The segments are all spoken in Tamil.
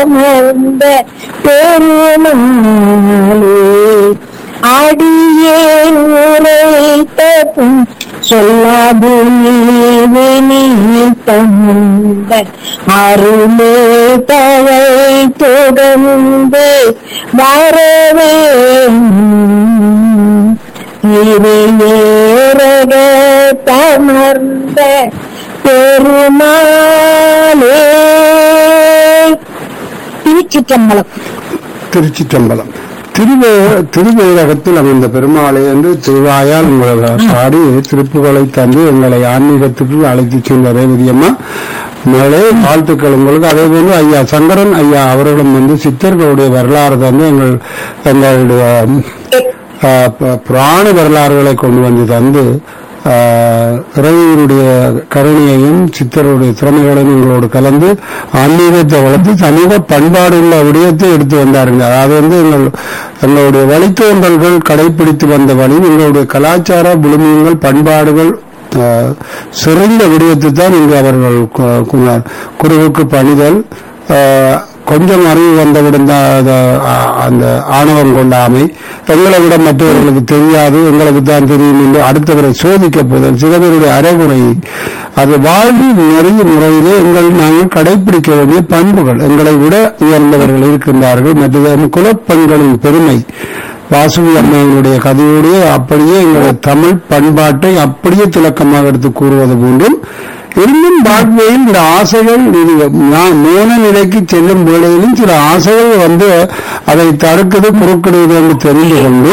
அமர்ந்த பெருமாளே அடியேன் உரைத்ததும் சொல்லாது தந்த அருளே தவை தொடர்ந்து வரவே இறையேறக தமர்ந்த பெருமாளே திருச்சிற்றம்பலம் திருச்சிற்றம்பலம் திருவே திருவேரகத்தில் அமைந்த பெருமாளை என்று திருவாயால் உங்களை பாடி திருப்புகளை தந்து எங்களை ஆன்மீகத்துக்கு அழைத்துச் சென்ற ரேவதியம்மா மேலே வாழ்த்துக்கள் உங்களுக்கு அதே போல ஐயா சங்கரன் ஐயா அவர்களும் வந்து சித்தர்களுடைய வரலாறு தந்து எங்கள் எங்களுடைய ஆஹ், ப- புராண வரலாறுகளை கொண்டு வந்து தந்து ஆஹ், இறைவனுடைய கருணையையும் சித்தருடைய திறமைகளையும் எங்களோடு கலந்து ஆன்மீகத்தை வளர்த்து சமூக பண்பாடுள்ள விடயத்தை எடுத்து வந்தாருங்க அதாவது வந்து எங்கள் எங்களுடைய வழித்தோன்றல்கள் கடைபிடித்து வந்த வழி எங்களுடைய கலாச்சார விழுமியங்கள் பண்பாடுகள் ஆஹ், சிறந்த விடயத்தை தான் இங்கு அவர்கள் கு- கு- குருவுக்கு பணிதல் ஆஹ், கொஞ்சம் அறிவு வந்தவுடன் தான் அது, ஆ- அந்த ஆணவம் கொண்டாமை எங்களை விட மற்றவர்களுக்கு தெரியாது எங்களுக்கு தான் தெரியும் என்று அடுத்தவரை சோதிக்க போதல் சிலவருடைய அறகுறை அது வாழ்வில் நிறைய முறையிலே எங்கள் நாங்கள் கடைபிடிக்க வேண்டிய பண்புகள் எங்களை விட உயர்ந்தவர்கள் இருக்கின்றார்கள் மற்றது குலப்பெண்களின் பெருமை வாசுகி அம்மாவினுடைய கதையோடு அப்படியே எங்களுடைய தமிழ் பண்பாட்டை அப்படியே திலக்கமாக எடுத்து கூறுவது போன்றும் இருந்தும் வாழ்க்கையில் இந்த ஆசைகள் இது நான் மோன நிலைக்கு செல்லும் வேளையிலும் சில ஆசைகள் வந்து அதை தடுக்குது குறுக்கிடுவது என்று தெரிந்து கொண்டு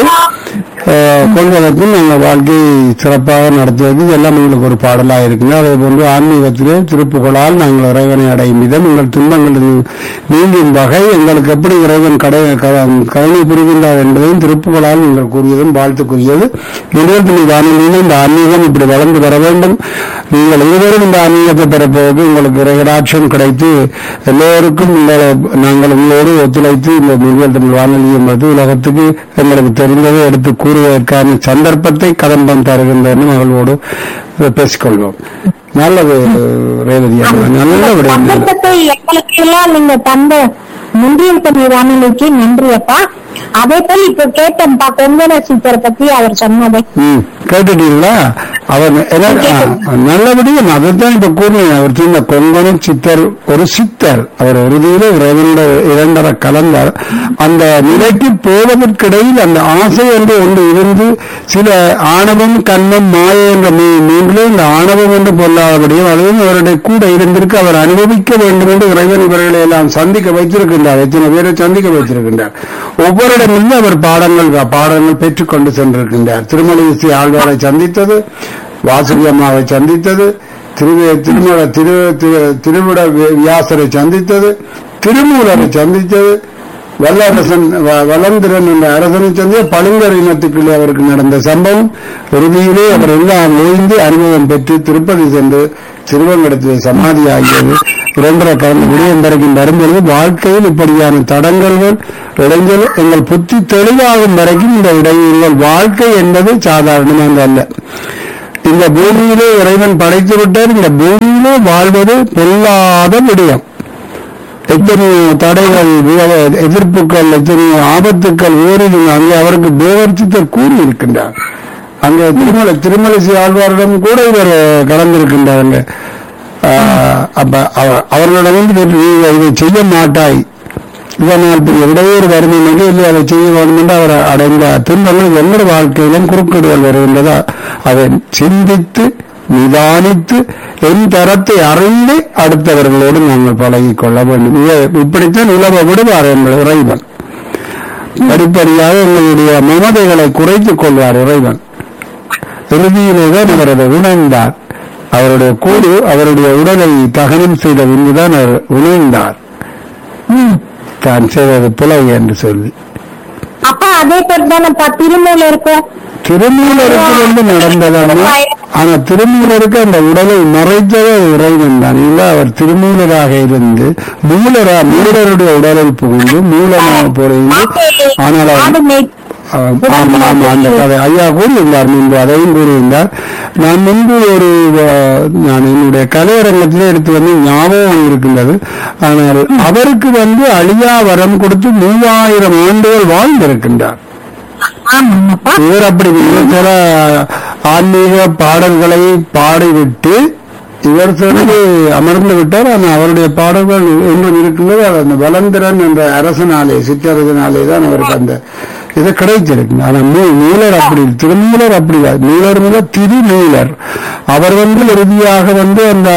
அஹ், கொள்வதற்கும் நாங்கள் வாழ்க்கையை சிறப்பாக நடத்துவது இதெல்லாம் எங்களுக்கு ஒரு பாடலாக இருக்குது அதே போன்று ஆன்மீகத்திலே திருப்புகளால் நாங்கள் இறைவனை அடையும் விதம் எங்கள் துன்பங்கள் நீங்கும் வகை எங்களுக்கு எப்படி இறைவன் கடை க- கருணை புரிகின்றார் என்பதையும் திருப்புகளால் நீங்கள் கூறியதும் வாழ்த்துக்குரியது நிகழ்ச்சி வானொலியில் இந்த ஆன்மீகம் இப்படி வளர்ந்து வர வேண்டும் நீங்கள் இருவரும் இந்த ஆன்மீகத்தை பெறப்போவது உங்களுக்கு இறைகடாட்சம் கிடைத்து எல்லோருக்கும் உங்களை நாங்கள் உங்களோடு ஒத்துழைத்து இந்த நிகழ்ச்சி தமிழ் வானொலி என்பது உலகத்துக்கு எங்களுக்கு தெரிந்ததை எடுத்து கூறுவதற்கான சந்தர்ப்பத்தை கதம்பம் தருகின்றன மகளோடு பேசிக்கொள்வோம் நல்லது ரேவதி அம்மா. நல்ல விடயம் சந்தர்ப்பத்தை எங்களுக்கு எல்லாம் நீங்க தந்த முந்தியல் தமிழ் வானொலிக்கு நன்றி அப்பா அதே போல இப்ப கேட்டேன்ப்பா கொங்கண சித்தரை பத்தி அவர் சொன்னதை ம் கேட்டுட்டீங்களா அவர் என்ன- ஆ, நல்லபடியும் அதைத்தான் இப்ப கூறினேன் அவர் சொன்ன கொங்கண சித்தர் ஒரு சித்தர் அவர் இறுதியில இரண்டு இரண்டரை கலந்தார் அந்த நிலைக்கு போவதற்கிடையில் அந்த ஆசை என்று ஒன்று இருந்து சில ஆணவம் கண்ணம் மாயை என்ற மூ- மூன்றிலே இந்த ஆணவம் என்று பொல்லாதபடியும் அதுவும் அவருடைய கூட இருந்திருக்கு அவர் அனுபவிக்க வேண்டும் என்று இறைவன் இவர்களை எல்லாம் சந்திக்க வைத்திருக்கின்றார் எத்தனை பேரை சந்திக்க வைத்திருக்கின்றார் ஒவ்வொருடமிருந்து அவர் பாடங்கள் பாடங்கள் பெற்றுக்கொண்டு சென்றிருக்கின்றார் திருமலை ஸ்ரீ ஆழ்வாரை சந்தித்தது வாசுகி அம்மாவை சந்தித்தது திரு திருமல திரு திரு- திருவிட வி- வியாசரை சந்தித்தது திருமூலரை சந்தித்தது வல்லரசன் வ- வலந்திரன் என்ற அரசனை சந்திய பழுங்கர் இனத்துக்குள்ளே அவருக்கு நடந்த சம்பவம் இறுதியிலே அவர் எல்லாம் ஓய்ந்து அனுபவம் பெற்று திருப்பதி சென்று திருவங்கடத்தில் சமாதி ஆகியது இரண்டரை கலந்து விடயம் வரைக்கும் வரும்பொழுது வாழ்க்கையில் இப்படியான தடங்கல்கள் இடைஞ்சல் எங்கள் புத்தி தெளிவாகும் வரைக்கும் இந்த இடையூறுகள் வாழ்க்கை என்பது சாதாரணமாக அல்ல இந்த பூமியிலே இறைவன் படைத்து விட்டார் இந்த பூமியிலே வாழ்வது பொல்லாத விடயம் எத்தனையோ தடைகள் வி- எதிர்ப்புகள் எத்தனையோ ஆபத்துக்கள் ஓரில் அங்கே அவருக்கு தேவர்ச்சித்தர் கூறியிருக்கின்றார் அங்கே திருமலை திருமலை ஸ்ரீ ஆழ்வாரிடம் கூட இவர் கலந்திருக்கின்றார் ஆஹ் அப்ப அவ- அவர்களிடம் வந்து நீ இதை செய்ய மாட்டாய் இதனால் பெரிய இடையூறு வரும் என்று இல்லை அதை செய்ய வேண்டும் என்று அவர் அடைந்த துன்பங்கள் எந்த வாழ்க்கையிலும் குறுக்கிடுதல் வருகின்றதா அதை சிந்தித்து நிதானித்து என் தரத்தை அறிந்து அடுத்தவர்களோடு நாங்கள் பழகிக் கொள்ள வேண்டும் இதை- இப்படித்தான் உலக விடுவார் எங்கள் இறைவன் படிப்படியாக எங்களுடைய மமதைகளை குறைத்துக் கொள்வார் இறைவன் இறுதியிலே தான் அவர் அதை உணர்ந்தார் அவருடைய கூடு அவருடைய உடலை தகனம் செய்த பின்புதான் அவர் உணர்ந்தார் தான் செய்தது பிழை என்று சொல்லி அப்பா அதே போல தானேப்பா திருமூல இருக்கும் திருமூலருக்கு வந்து நடந்ததான ஆனா திருமூலருக்கு அந்த உடலை மறைத்தது இறைவன் தான் இல்ல அவர் திருமூலராக இருந்து மூலரா மூலருடைய உடலை புகுந்து மூலமாக பொழிந்து ஆனால் அவர் ஆடு மேய் ஆம், ஆமா ஆமா அந்த கதை ஐயா கூறியிருந்தார் முன்பு அதையும் கூறியிருந்தார் நான் முன்பு ஒரு அஹ், நான் என்னுடைய கலையரங்கத்திலே எடுத்து வந்து ஞாபகம் இருக்கின்றது ஆனால் அவருக்கு வந்து அழியா வரம் கொடுத்து மூவாயிரம் ஆண்டுகள் வாழ்ந்திருக்கின்றார் ஆமாங்கப்பா இவர் அப்படி இல்லை. சில ஆன்மீக பாடல்களை பாடிவிட்டு இவர் சொல்லி அமர்ந்து விட்டார் ஆனால் அவருடைய பாடல்கள் இன்னும் இருக்கின்றது அது அந்த வலந்திரன் என்ற அரசனாலே சிற்றரசனாலே தான் அவருக்கு அந்த இது கிடைத்திருக்கு ஆனா மூ- நீலர் அப்படி திருநீலர் அப்படி இல்லை. நீலர் முதல் திருநீலர் அவர் வந்து இறுதியாக வந்து அந்த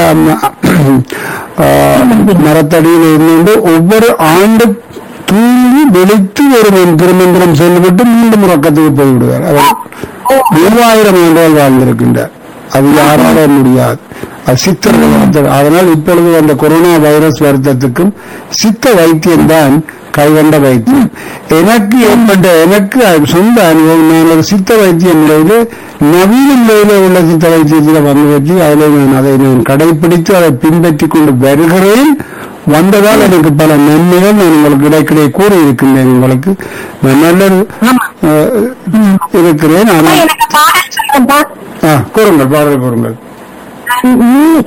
ஆஹ், மரத்தடியில் இருந்து ஒவ்வொரு ஆண்டு தூங்கி வெளுத்து ஒரு திருமந்திரம் சொல்லிவிட்டு மீண்டும் உறக்கத்துக்கு போய்விடுவார் அவர் மூவாயிரம் ஆண்டுகள் வாழ்ந்திருக்கின்றார் அது யாரால முடியாது அது சித்தர்கள் வளர்த்தது. அதனால் இப்பொழுது அந்த கொரோனா வைரஸ் வருத்தத்துக்கும் சித்த வைத்தியம்தான் கைவந்த வைத்தியம் எனக்கு ஏற்பட்ட எனக்கு அது சொந்த அனுபவம் நான் ஒரு சித்த வைத்திய முறையில நவீன முறையில உள்ள சித்த வைத்தியத்தில் வந்து பற்றி அதில் நான் அதை நான் கடைபிடித்து அதை பின்பற்றி கொண்டு வருகிறேன் வந்ததால் எனக்கு பல நன்மைகள் நான் உங்களுக்கு இடைக்கிடையே கூறி இருக்கின்றேன் உங்களுக்கு நான் நல்ல ஆமா அஹ், இருக்கிறேன் அப்பா, ஆனால் எனக்கு பாடல் சொல்லுங்கப்பா ஆ, கூறுங்கள் பாடல் கூறுங்கள் நீ-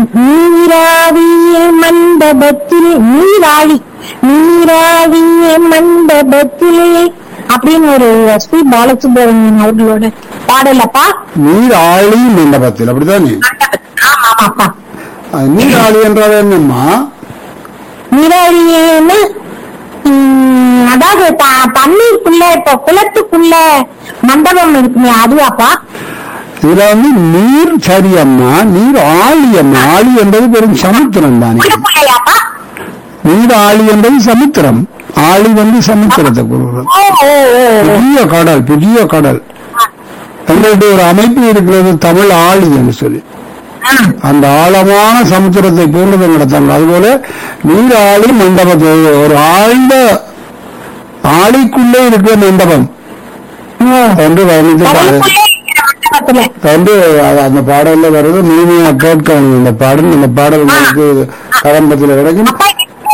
நீராவிய மண்டபத்தில் நீராளி நீராவிய மண்டபத்திலே அப்படின்னு ஒரு எஸ் பி பாலசுப்ரமணியன் அவர்களோட பாடலப்பா நீர் ஆழி மண்டபத்தில் அப்படித்தானே ஆமா ஆமாப்பா அது நீர் ஆழி என்றால் என்னம்மா நீராளியேன்னு ம், அதாவது த- தண்ணீருக்குள்ள இப்ப குளத்துக்குள்ள மண்டபம் இருக்குமே அதுவாப்பா இதுல வந்து நீர் சரியம்மா நீர் ஆழி அம்மா ஆழி என்பது பெரும் சமுத்திரம் தானே உள்ளுக்குள்ளையாப்பா நீர் ஆழி என்பது சமுத்திரம் ஆழி வந்து சமுத்திரத்தை கூறுகிறது ஓ ஓ ஓ ஓ. புதிய கடல் புதிய கடல் எங்களுடைய ஒரு அமைப்பு இருக்கிறது தமிழ் ஆழி என்று சொல்லி ஆ. அந்த ஆழமான சமுத்திரத்தை போன்றது நடத்தாங்க அதுபோல நீர் ஆழி மண்டபத்தை ஒரு ஆழ்ந்த ஆழிக்குள்ளே இருக்கிற மண்டபம் ஓ. என்று வர்ணித்து பாடு கடலுக்குள்ளே இருக்கிற மண்டபத்துல வந்து அது அந்த பாடல்ல வருது முழுமையா கேட்கணும் இந்த பாடல் இந்த பாடல் உங்களுக்கு கதம்பத்தில் கிடைக்கும் அப்பா,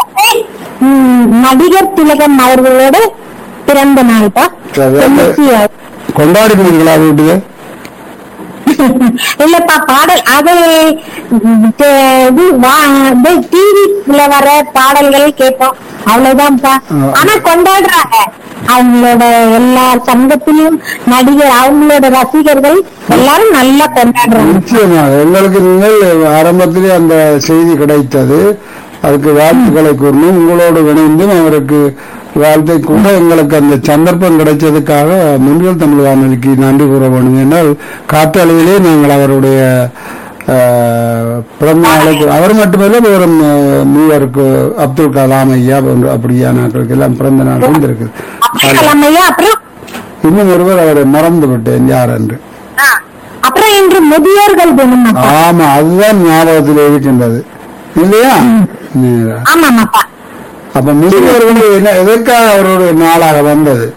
ம், நடிகர் திலகம் அவர்களோட பிறந்த நாள்ப்பா சரி. தொண்ணூத்தி ஆறு. கொண்டாடுகிறீங்களா வீட்டுக்கு இல்லப்பா பாடல் அது ம், தே- இது டிவில வர பாடல்கள் கேட்போம் அவ்வளவுதான்ப்பா ஆ. ஆனா கொண்டாடுறாங்க அவங்களோட எல்லா சங்கத்திலும் நடிகர் அவங்களோட ரசிகர்கள் எல்லாரும் நல்லா கொண்டாடுறாங்க நிச்சயமாக எங்களுக்கு நீங்கள் ஆரம்பத்திலே அந்த செய்தி கிடைத்தது அதுக்கு வாழ்த்துக்களை கூறணும் உங்களோடு இணைந்தும் அவருக்கு வாழ்த்தை கூட எங்களுக்கு அந்த சந்தர்ப்பம் கிடைச்சதுக்காக முன்கள் தமிழ் வானொலிக்கு நன்றி கூற வேண்டும் என்றால் காற்றாலையிலே நாங்கள் அவருடைய ஆஹ், பிறந்த நாளுக்கு அவர் மட்டுமல்ல வேறு மூவருக்கு அப்துல் கலாம் ஐயா போன்ற அப்படியானாக்களுக்கு எல்லாம் பிறந்த நாள் இருந்திருக்கு அப்துல் கலாம் ஐயா அப்புறம் இன்னும் ஒருவர் அவரை மறந்து விட்டேன் யார் என்று ஆ, அப்புறம் இன்று முதியோர்கள் தினம் அப்பா. ஆமா அதுதான் ஞாபகத்தில் இருக்கின்றது இல்லையா நேரா. ஆமாமாப்பா அப்ப முதியோர்கள் என்ன எதற்காக அவருடைய நாளாக வந்தது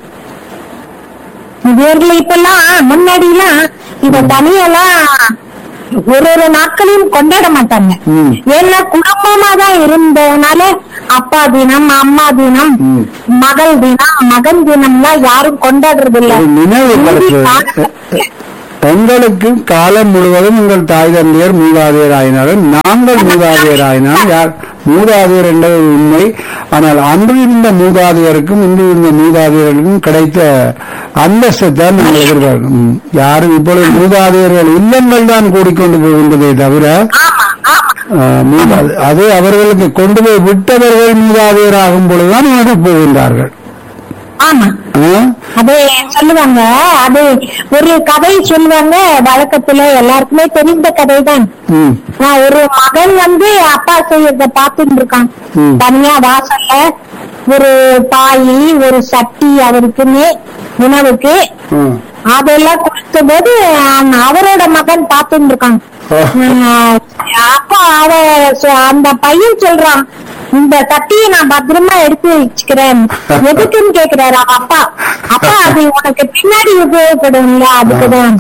முதியோர்கள் இப்பெல்லாம் முன்னாடி எல்லாம் இத தனியெல்லாம் ஒரு ஒரு நாட்களையும் கொண்டாட மாட்டாங்க ம். ஏன்னா குடும்பமா தான் இருந்ததுனால அப்பா தினம் அம்மா தினம் ம். மகள் தினம் மகன் தினம்லாம் யாரும் கொண்டாடுறது இல்ல ஒரு நினைவு படுத்துவது பெண்களுக்கு காலம் முழுவதும் உங்கள் தாய் தந்தையர் மூதாதையர் ஆயினாலும் நாங்கள் மூதாதையர் ஆயினால் யார் மூதாதையர் என்பது உண்மை ஆனால் அன்று இருந்த மூதாதையருக்கும் இன்று இருந்த மூதாதையருக்கும் கிடைத்த அந்தஸ்தை தான் நாங்கள் எதிர்பார்க்கணும் ம். யாரும் இப்பொழுது மூதாதையர்கள் இல்லங்கள் தான் கூடிக்கொண்டு போகின்றதே தவிர ஆமா ஆமா ஆஹ், மூதாதை அது அவர்களுக்கு கொண்டு போய் விட்டவர்கள் மூதாதையர் ஆகும் பொழுதுதான் நடக்கப் போகின்றார்கள் ஆமா ஆ? அது சொல்லுவாங்க அது ஒரு கதை சொல்லுவாங்க வழக்கத்துல எல்லாருக்குமே தெரிந்த கதை தான் ம் நான் ஒரு மகன் வந்து அப்பா செய்யறத பாத்துட்டு இருக்கான் ம். தனியா வாசல்ல ஒரு பாய் ஒரு சட்டி அவருக்குன்னு உணவுக்கு ம். அதெல்லாம் கொடுத்த போது அவரோட மகன் பாத்துட்டு இருக்கான் ஆ. உம், அப்ப அவ சொ- அந்த பையன் சொல்றான் இந்த சட்டியை நான் பத்திரமா எடுத்து வச்சுக்கிறேன் எதுக்குன்னு கேக்குறாரு அவன் அப்பா அப்பா அது உனக்கு பின்னாடி உபயோகப்படும்ல அதுக்குதான்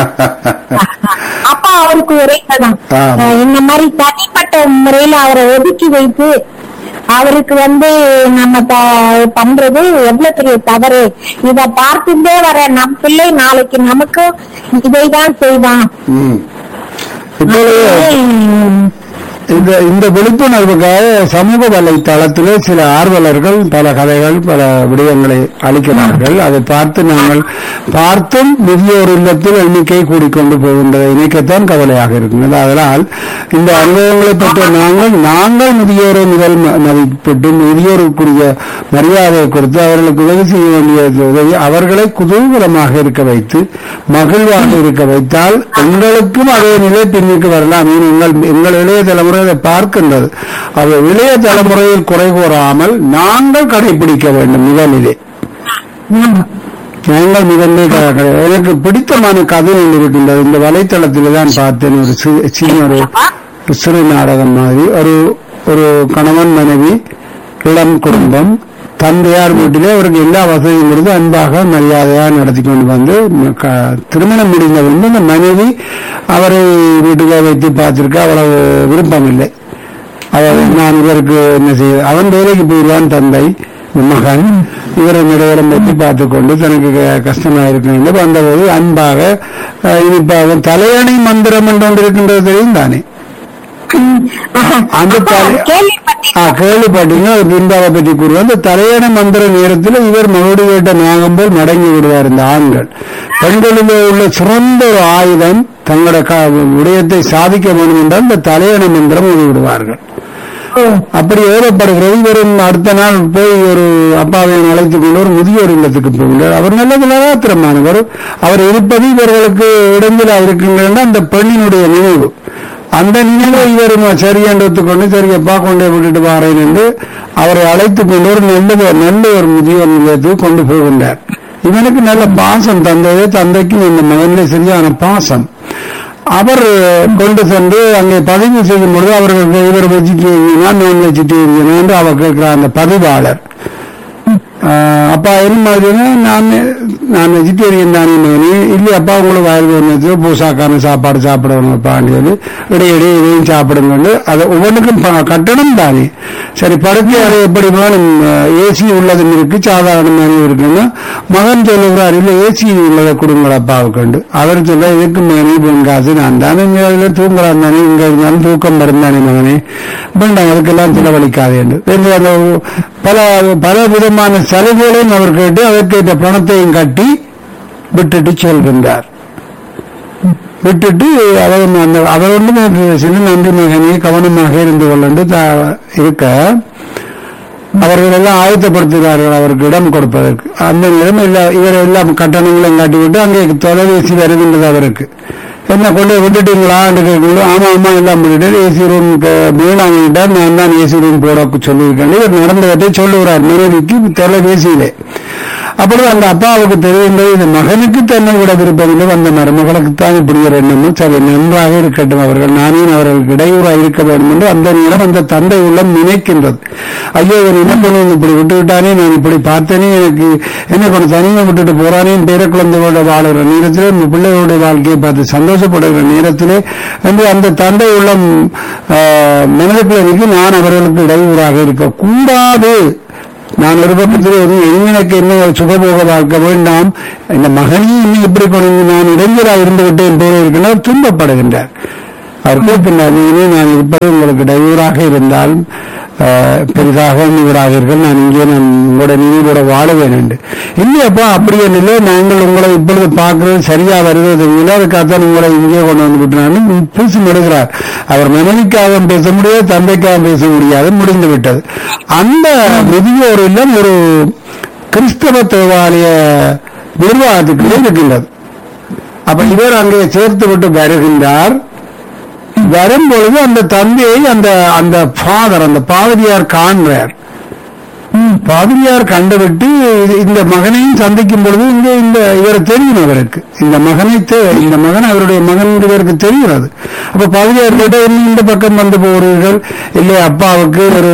அப்பா அவருக்கு ஒரே தான் ஆமா. இந்த மாதிரி தனிப்பட்ட முறையில அவரை ஒதுக்கி வைத்து அவருக்கு வந்து நம்ம த- பண்றது எவ்வளவு பெரிய தவறு இத பார்த்துட்டே வர நம் பிள்ளை நாளைக்கு நமக்கும் இதைதான் செய்வான் ம். இப்பொழுது உம், இந்த இந்த விழிப்புணர்வுக்காக சமூக வலைத்தளத்திலே சில ஆர்வலர்கள் பல கதைகள் பல விடயங்களை அளிக்கிறார்கள் அதை பார்த்து நாங்கள் பார்த்தும் முதியோர் இல்லத்தில் எண்ணிக்கை கூடிக்கொண்டு போகின்றதை இணைக்கத்தான் கவலையாக இருக்கின்றது அதனால் இந்த அனுபவங்களை பற்றி நாங்கள் நாங்கள் முதியோரை முதல் ம- மதிப்பிட்டு முதியோருக்குரிய மரியாதையை கொடுத்து அவர்களுக்கு உதவி செய்ய வேண்டிய உதவி அவர்களை குதூகலமாக இருக்க வைத்து மகிழ்வாக இருக்க வைத்தால் எங்களுக்கும் அதே நிலை பின்னுக்கு வரலாம் ஏன் எங்கள் எங்கள் இளைய தலைமுறை அதை பார்க்கின்றது அது இளைய தலைமுறையில் குறை கூறாமல் நாங்கள் கடைபிடிக்க வேண்டும் முதலிலே ஆமா. நாங்கள் முதன்மை க- க- எனக்கு பிடித்தமான கதை ஒன்று இருக்கின்றது இந்த வலைத்தளத்தில் தான் பார்த்தேன் ஒரு சி- சின்ன ஒரு சிறு நாடகம் மாதிரி ஒரு ஒரு கணவன் மனைவி இளம் குடும்பம் தந்தையார் வீட்டிலே அவருக்கு எல்லா வசதியும் கொடுத்து அன்பாக மரியாதையா நடத்தி கொண்டு வந்து ம- க- திருமணம் முடிந்த பின்பு அந்த மனைவி அவரை வீட்டுக்கு வைத்து பார்த்திருக்க அவ்வளவு விருப்பம் இல்லை அவர் நான் இவருக்கு என்ன செய்ய அவன் வேலைக்கு போயிடுவான் தந்தை மகன் இவரை நிலையிடம் வைத்து பார்த்து கொண்டு தனக்கு க- கஷ்டமா இருக்கு வந்தபோது அன்பாக அஹ், இனிப்பாக தலையணை மந்திரம் என்று ஒன்று இருக்கின்றது தெரியும் தானே அந்த தலை- கேள்விப்பட்டேன் ஆ, கேள்விப்பட்டீங்க அது பிருந்தாவை பற்றி கூறுவோம் அந்த தலையணை மந்திர நேரத்தில் இவர் மறுபடி கேட்ட நாகம் போல் மடங்கி விடுவார் இந்த ஆண்கள் பெண்களிலே உள்ள சிறந்த ஒரு ஆயுதம் தங்களோட க- விடயத்தை சாதிக்க வேண்டும் என்றால் இந்த தலையணை மந்திரம் ஓதி விடுவார்கள் அப்படி ஏறப்படுகிறது இவரும் அடுத்த நாள் போய் ஒரு அப்பாவை அழைத்துக் கொண்டு ஒரு முதியோர் இல்லத்துக்கு போகின்றார் அவர் நல்லது நகாத்திரமானவர் அவர் இருப்பது இவர்களுக்கு இடைஞ்சலா இருக்கின்றன அந்த பெண்ணினுடைய நினைவு அந்த நினைவை இவர் சரி என்று ஒத்துக்கொண்டு சரி அப்பா கொண்டே விட்டுட்டு வாரேன் என்று அவரை அழைத்துக் கொண்டு ஒரு நல்ல நல்ல ஒரு முதியோர் நிலையத்துக்கு கொண்டு போகின்றார் இவனுக்கு நல்ல பாசம் தந்தையே தந்தைக்கும் இந்த மகனிலே சரியான பாசம் அவர் கொண்டு சென்று அங்கே பதிவு செய்யும் பொழுது அவர்கள் இவர் வெஜிடேரியனா நான் வெஜிடேரியனா என்று அவர் கேட்கிறார் அந்த பதிவாளர் ஆஹ் அப்பா என்ன மாதிரினா நான் நான் வெஜிடேரியன் தானே மகனே இல்லை அப்பா உங்களுக்கு வயல் வேணும் பூசாக்கான சாப்பாடு சாப்பிடணும்ப்பான்னு சொல்லி இடையிடையே இதையும் சாப்பிடுங்க அது ஒவ்வொன்றுக்கும் ப- கட்டணம் தானே சரி படுக்கை அறை எப்படி வேணும் ஏசி உள்ளதும் இருக்கு சாதாரணமாக இருக்குன்னா மகன் சொல்லுகிறார் இல்லை ஏசி உள்ளதை கொடுங்கள் அப்பாவுக்கு அவர் சொல்ல இதுக்கு மகனே பொன் காசு நான் தானே இங்க அதுல தூங்குறான் தானே இங்க இருந்தாலும் தூக்கம் வருந்தானே மகனே வேண்டாம் அதுக்கெல்லாம் செலவழிக்காதே என்று என்று அந்த பல பல விதமான சலுகைகளையும் அவர் கேட்டு அதற்கேற்ற பணத்தையும் கட்டி விட்டுட்டு செல்கின்றார் விட்டுட்டு அவர் அந்த அவர் ஒன்றும் சின்ன நன்றி மகனே கவனமாக இருந்து கொள்ளண்டு தா- இருக்க அவர்கள் எல்லாம் ஆயத்தப்படுத்துகிறார்கள் அவருக்கு இடம் கொடுப்பதற்கு அந்த நேரம் எல்லா இவர் எல்லாம் கட்டணங்களும் காட்டிவிட்டு அங்கே தொலைபேசி வருகின்றது அவருக்கு என்ன கொண்டு போய் விட்டுட்டீங்களா என்று கேட்கும்போது ஆமா ஆமா எல்லாம் விட்டுட்டு ஏசி ரூம் மீனாங்கிட்ட நான் தான் ஏசி ரூம் போட சொல்லியிருக்கேன் இவர் நடந்தவற்றை சொல்லுகிறார் மனைவிக்கு தொலைபேசியிலே அப்பொழுது அந்த அப்பாவுக்கு தெரிகின்றது இந்த மகனுக்கு தன்னை விட விருப்பமில்லை அந்த மருமகளுக்கு தான் இப்படி ஒரு எண்ணமும் சரி நன்றாக இருக்கட்டும் அவர்கள் நானேன் அவர்களுக்கு இடையூறாக இருக்க வேண்டும் என்று அந்த நேரம் அந்த தந்தை உள்ளம் நினைக்கின்றது ஐயோ இவர் என்ன பண்ணுவது இப்படி விட்டு விட்டானே நான் இப்படி பார்த்தேனே எனக்கு என்ன கொஞ்சம் தனியாக விட்டுட்டு போறானே என் பேர குழந்தைகளோட வாழுகிற நேரத்திலே இந்த பிள்ளைகளுடைய வாழ்க்கையை பார்த்து சந்தோஷப்படுகிற நேரத்திலே என்று அந்த தந்தை உள்ளம் ஆஹ், மனதுக்குள்ள இருக்கு நான் அவர்களுக்கு இடையூறாக இருக்கக்கூடாது நான் ஒரு பக்கத்தில் ஒரு எனக்கு என்ன சுகபோக வாழ்க்கை வேண்டாம் இந்த மகனையும் இன்னும் இப்படி கொண்டு நான் இளைஞராக இருந்து விட்டேன் போல இருக்கின்றார் துன்பப்படுகின்றார் அவர் கூப்பிட்டார் "நீங்களே நான் இருப்பது உங்களுக்கு இடையூறாக இருந்தால் ஆஹ், பெரிதாக நீவராகிறீர்கள் நான் இங்கே நான் உங்களோட நீங்களோட வாழ வேண்டும் என்று இல்லையப்பா அப்படி இல்லை நாங்கள் உங்களை இப்பொழுது பார்க்கிறது சரியா வருவது இல்லை அதுக்காகத்தான் உங்களை இங்கே கொண்டு வந்து விட்டுனாலும் பேசி விடுகிறார் அவர் மனைவிக்காக பேச முடியாது தந்தைக்காக பேச முடியாது முடிந்து விட்டது அந்த முதியோர் இல்லம் ஒரு கிறிஸ்தவ தேவாலய நிர்வாகத்துக்குள்ளே இருக்கின்றது அப்ப இவர் அங்கே சேர்த்து விட்டு வருகின்றார் வரும்பொழுது அந்த தந்தையை அந்த அந்த ஃபாதர் அந்த பாதிரியார் காண்றார் பாதிரியார் கண்டுவிட்டு இது- இந்த மகனையும் சந்திக்கும் பொழுது இங்கே இந்த இவரை தெரியும் அவருக்கு இந்த மகனை தெ- இந்த மகன் அவருடைய மகன் இவருக்கு தெரிகிறது அப்ப பாதிரியார் கேட்ட இந்த பக்கம் வந்து போகிறீர்கள் இல்லை அப்பாவுக்கு ஒரு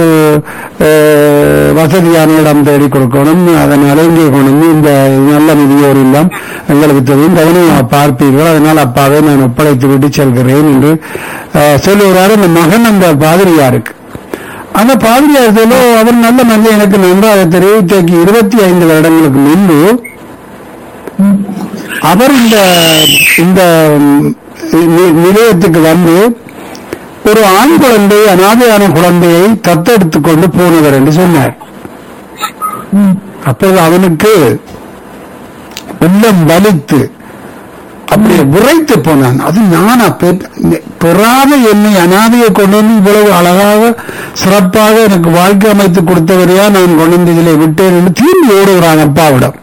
அஹ், வசதியான இடம் தேடி கொடுக்கணும் அதனால இங்கே கொண்டு இந்த நல்ல முதியோர் இல்லம் எங்களுக்கு தெரியும் கவனமாக பார்ப்பீர்கள் அதனால் அப்பாவை நான் ஒப்படைத்து விட்டு செல்கிறேன் என்று அஹ், சொல்லுகிறார் அந்த மகன் அந்த பாதிரியாருக்கு அந்த பாதிரியார் சொல்ல அவர் நல்ல மனிதன் எனக்கு நன்றாக தெரிவித்தக்கு இருபத்தி ஐந்து வருடங்களுக்கு முன்பு அவர் இந்த இந்த நி- நிலையத்துக்கு வந்து ஒரு ஆண் குழந்தை அனாதையான குழந்தையை தத்தெடுத்துக் கொண்டு போனவர் என்று சொன்னார் அப்போது அவனுக்கு உள்ளம் வலித்து அப்படியே உரைத்து போனான் அது நானா பெ- பெறாத என்னை அனாதையை கொண்டு வந்து இவ்வளவு அழகாக சிறப்பாக எனக்கு வாழ்க்கை அமைத்து கொடுத்தவரையா நான் கொண்டு வந்து இதில் விட்டேன் என்று திரும்பி ஓடுகிறான் அப்பாவிடம்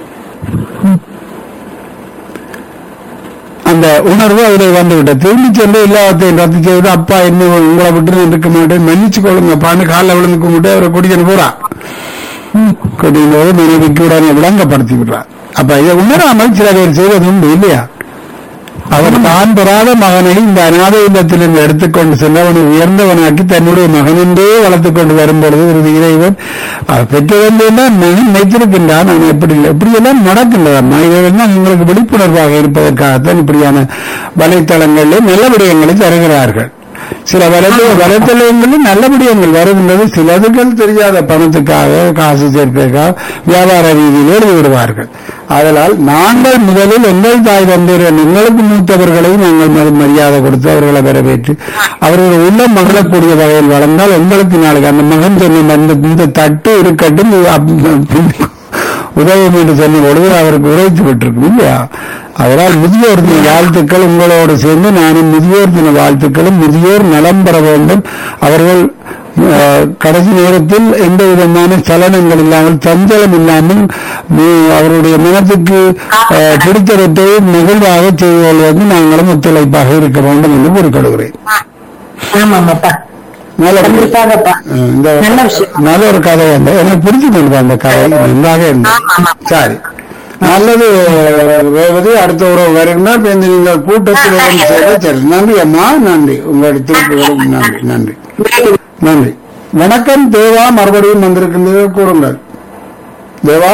அந்த உணர்வு அதில் வந்துவிட்டது திரும்பி சென்று எல்லாத்தையும் ரத்து செய்து அப்பா என்ன உங்களை விட்டு நான் இருக்க மாட்டேன் மன்னிச்சு கொள்ளுங்கப்பான்னு காலில் விழுந்து கும்பிட்டு அவரை குடிக்கணும் போறான் கூட்டிட்டு போது மனைவிக்கு உடனே விளங்கப்படுத்தி விடுறார் அப்ப இதை உணராமல் சில பேர் செய்வது உண்டு இல்லையா அவர் தான் பெறாத மகனை இந்த அநாத இல்லத்திலிருந்து எடுத்துக்கொண்டு சென்று அவனை உயர்ந்தவனாக்கி தன்னுடைய மகனென்றே வளர்த்துக் கொண்டு வரும்பொழுது ஒரு இறைவன் அவர் பெற்றவன் மகன் வைத்திருக்கின்றான் அவன் எப்படி இல்லை இப்படியெல்லாம் நடக்கின்றதம்மா இதெல்லாம் உங்களுக்கு விழிப்புணர்வாக இருப்பதற்காகத்தான் இப்படியான வலைத்தளங்களில் நல்ல விடயங்களை தருகிறார்கள் சில வலைத்தள வலைத்தளங்களில் நல்ல விடயங்கள் வருகின்றது சிலதுகள் தெரியாத பணத்துக்காக காசு சேர்ப்பதற்காக வியாபார ரீதியில் எழுதி விடுவார்கள் அதனால் நாங்கள் முதலில் எங்கள் தாய் தந்தையர் எங்களுக்கு மூத்தவர்களை நாங்கள் மரி- மரியாதை கொடுத்து அவர்களை வரவேற்று அவர்கள் உள்ளம் மகிழக்கூடிய வகையில் வளர்ந்தால் எங்களுக்கு நாளைக்கு அந்த மகன் சொன்ன அந்த இந்த தட்டு இருக்கட்டும் இது அப்~ உதவும் என்று சொன்ன பொழுது அவருக்கு உரைத்து விட்டிருக்கும் இல்லையா அதனால் முதியோர் தின வாழ்த்துக்கள் உங்களோடு சேர்ந்து நானும் முதியோர் தின வாழ்த்துக்களும் முதியோர் நலம் பெற வேண்டும் அவர்கள் அஹ், கடைசி நேரத்தில் எந்த விதமான சலனங்கள் இல்லாமல் சஞ்சலம் இல்லாமல் மு- அவருடைய மனத்துக்கு அஹ், பிடித்தவற்றை மகிழ்வாக செய்து கொள்வது நாங்களும் ஒத்துழைப்பாக இருக்க வேண்டும் என்று கூறிக்கொள்கிறேன் ஆமாமாப்பா நல்ல கண்டிப்பாகப்பா அஹ், இந்த நல்ல விஷயம். நல்ல ஒரு கதை வந்து எனக்கு பிடிச்சு கொண்டு அந்த கதை நன்றாக இருந்தது ஆமா. சரி நல்லது ரேவதி அடுத்த உறவு வருகின்றார் இப்ப இந்த நீங்கள் கூட்டத்தில் வந்து சேர சரி நன்றி அம்மா நன்றி உங்களுடைய திருப்புகளுக்கு நன்றி நன்றி நன்றி வணக்கம் தேவா மறுபடியும் வந்திருக்கின்றது கூறுங்கள் தேவா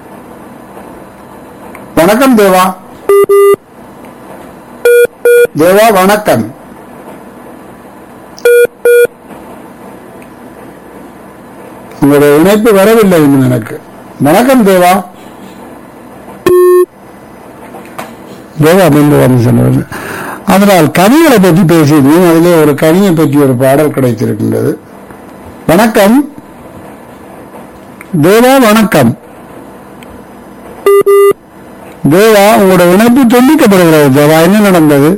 வணக்கம் தேவா தேவா வணக்கம் உங்களுடைய இணைப்பு வரவில்லை இன்னும் எனக்கு வணக்கம் தேவா தேவா என்று வந்து சொன்னது அதனால் கனிகளை பற்றி பேசியிருந்தேன் அதிலே ஒரு கனியை பற்றி ஒரு பாடல் கிடைத்திருக்கின்றது வணக்கம் தேவா வணக்கம் தேவா உங்களோட இணைப்பு துண்டிக்கப்படுகிறது தேவா என்ன நடந்தது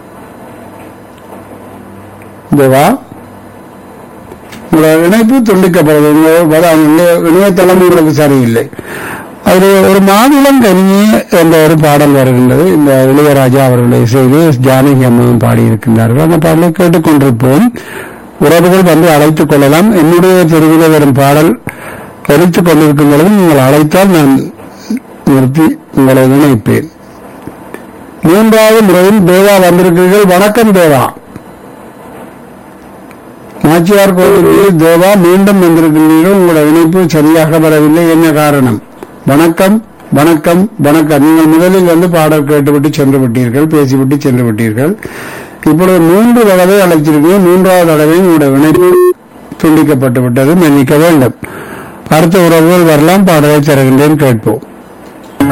தேவா உங்களோட இணைப்பு துண்டிக்கப்படுது உங்க- அதாவது இணைய- இணையதளம் உங்களுக்கு சரியில்லை அதில் ஒரு மாநிலம் கனியே என்ற ஒரு பாடல் வருகின்றது இந்த இளையராஜா அவர்களுடைய இசையிலே ஜானகி அம்மாவும் பாடியிருக்கின்றார்கள் அந்த பாடலை கேட்டுக்கொண்டிருப்போம் உறவுகள் வந்து அழைத்துக் கொள்ளலாம் என்னுடைய தெருவில் வரும் பாடல் ஒலித்துக் கொண்டிருக்கும் பொழுது நீங்கள் அழைத்தால் நான் நிறுத்தி உங்களை இணைப்பேன் மூன்றாவது முறையில் தேவா வந்திருக்கிறீர்கள் வணக்கம் தேவா நாச்சியார் கோவிலில் தேவா மீண்டும் வந்திருக்கிறீர்கள் உங்களோட இணைப்பு சரியாக வரவில்லை என்ன காரணம் வணக்கம் வணக்கம் வணக்கம் நீங்கள் முதலில் வந்து பாடல் கேட்டுவிட்டு சென்று விட்டீர்கள் பேசிவிட்டு சென்று விட்டீர்கள் இப்பொழுது மூன்று தடவை அழைச்சிருக்கீங்க மூன்றாவது தடவை உங்களுடைய இணைப்பு துண்டிக்கப்பட்டு விட்டது மன்னிக்க வேண்டும் அடுத்த உறவுகள் வரலாம் பாடலை தருகின்றேன் கேட்போம்